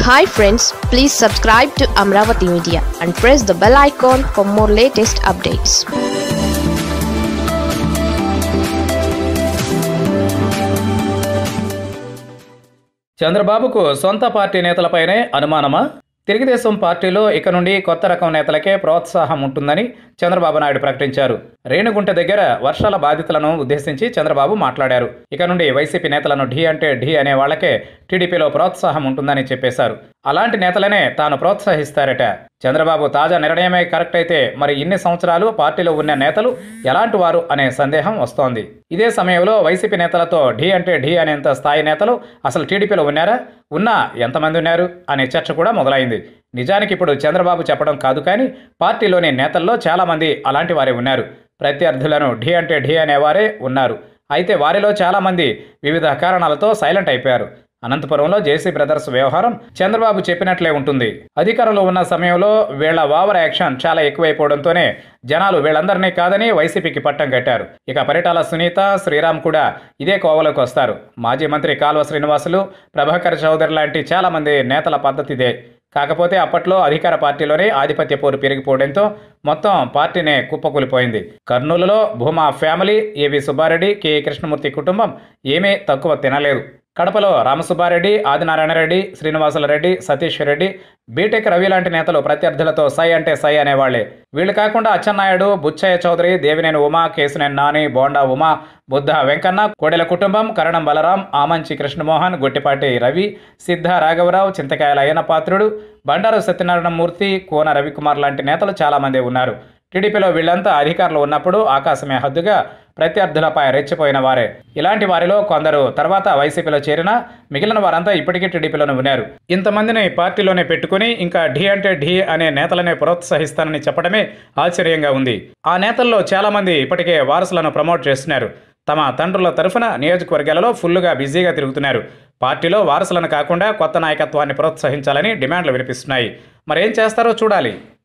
hi friends please subscribe to Amaravati media and press the bell icon for more latest updates చంద్రబాబుకు సొంత party నేతలపైనే అనుమానమా Telugu Desam పార్టీలో ఇక నుండి కొత్త రకం నేతలకే ప్రోత్సాహం ఉంటుందని చంద్రబాబు నాయుడు ప్రకటించారు రేణుగుంట దగ్గర వర్షాల బాధితులను ఉద్దేశించి చంద్రబాబు మాట్లాడారు ఇక నుండి వైసీపీ నేతలను ఢీ అంటే ఢీ అనే వాళ్ళకే టీడీపీలో ప్రోత్సాహం ఉంటుందని చెప్పేశారు అలాంటి నేతలనే తాను ప్రోత్సహిస్తారట చంద్రబాబు తాజా నిర్ణయమే కరెక్ట్ అయితే మరి ఇన్ని సంవత్సరాలు పార్టీలో ఉన్న నేతలు ఎలాంటి వారు అనే సందేహం వస్తోంది ఇదే సమయంలో వైసీపీ నేతలతో ఢీ అంటే ఢీ అనేంత స్థాయి నేతలు అసలు టీడీపీలో ఉన్నారా ఉన్నా ఎంతమంది ఉన్నారు అనే చర్చ కూడా మొదలైంది నిజానికి ఇప్పుడు చంద్రబాబు చెప్పడం కాదు కానీ పార్టీలోని నేతల్లో చాలామంది అలాంటి వారే ఉన్నారు ప్రత్యర్థులను ఢీ అంటే ఢీ అనేవారే ఉన్నారు అయితే వారిలో చాలామంది వివిధ కారణాలతో సైలెంట్ అయిపోయారు అనంతపురంలో జేసీ బ్రదర్స్ వ్యవహారం చంద్రబాబు చెప్పినట్లే ఉంటుంది అధికారంలో ఉన్న సమయంలో వీళ్ల ఓవర్ యాక్షన్ చాలా ఎక్కువైపోవడంతోనే జనాలు వీళ్ళందరినీ కాదని వైసీపీకి పట్టం కట్టారు ఇక పరిటాల సునీత శ్రీరామ్ కూడా ఇదే కోవలోకి వస్తారు మాజీ మంత్రి కాల్వ శ్రీనివాసులు ప్రభాకర్ చౌదరి లాంటి చాలామంది నేతల పద్ధతి ఇదే కాకపోతే అప్పట్లో అధికార పార్టీలోనే ఆధిపత్య పోరు పెరిగిపోవడంతో మొత్తం పార్టీనే కుప్పకూలిపోయింది కర్నూలులో భూమా ఫ్యామిలీ ఏవి సుబ్బారెడ్డి కె కృష్ణమూర్తి కుటుంబం ఏమీ తక్కువ తినలేదు కడపలో రామసుబ్బారెడ్డి ఆదినారాయణరెడ్డి శ్రీనివాసులరెడ్డి సతీష్ రెడ్డి బీటెక్ రవి లాంటి నేతలు ప్రత్యర్థులతో సై అంటే సై అనేవాళ్లే వీళ్ళు కాకుండా అచ్చెన్నాయుడు బుచ్చయ్య చౌదరి దేవినేని ఉమా కేసునేని నాని బోండా ఉమా బుద్ధ వెంకన్న కోడెల కుటుంబం కరణం బలరాం ఆమంచి కృష్ణమోహన్ గొట్టిపాటి రవి సిద్ధ రాఘవరావు చింతకాయల అయ్యన పాత్రుడు బండారు సత్యనారాయణ మూర్తి కోన రవికుమార్ లాంటి నేతలు చాలామంది ఉన్నారు టీడీపీలో వీళ్ళంతా అధికారులు ఉన్నప్పుడు ఆకాశమే హద్దుగా ప్రత్యర్థులపై రెచ్చిపోయిన వారే ఇలాంటి వారిలో కొందరు తర్వాత వైసీపీలో చేరినా మిగిలిన వారంతా ఇప్పటికీ టీడీపీలోనే ఉన్నారు ఇంతమందిని పార్టీలోనే పెట్టుకుని ఇంకా ఢీ అంటే ఢీ అనే నేతలనే ప్రోత్సహిస్తానని చెప్పడమే ఆశ్చర్యంగా ఉంది ఆ నేతల్లో చాలామంది ఇప్పటికే వారసులను ప్రమోట్ చేస్తున్నారు తమ తండ్రుల తరఫున నియోజకవర్గాలలో ఫుల్లుగా బిజీగా తిరుగుతున్నారు పార్టీలో వారసులను కాకుండా కొత్త నాయకత్వాన్ని ప్రోత్సహించాలని డిమాండ్లు వినిపిస్తున్నాయి మరేం చేస్తారో చూడాలి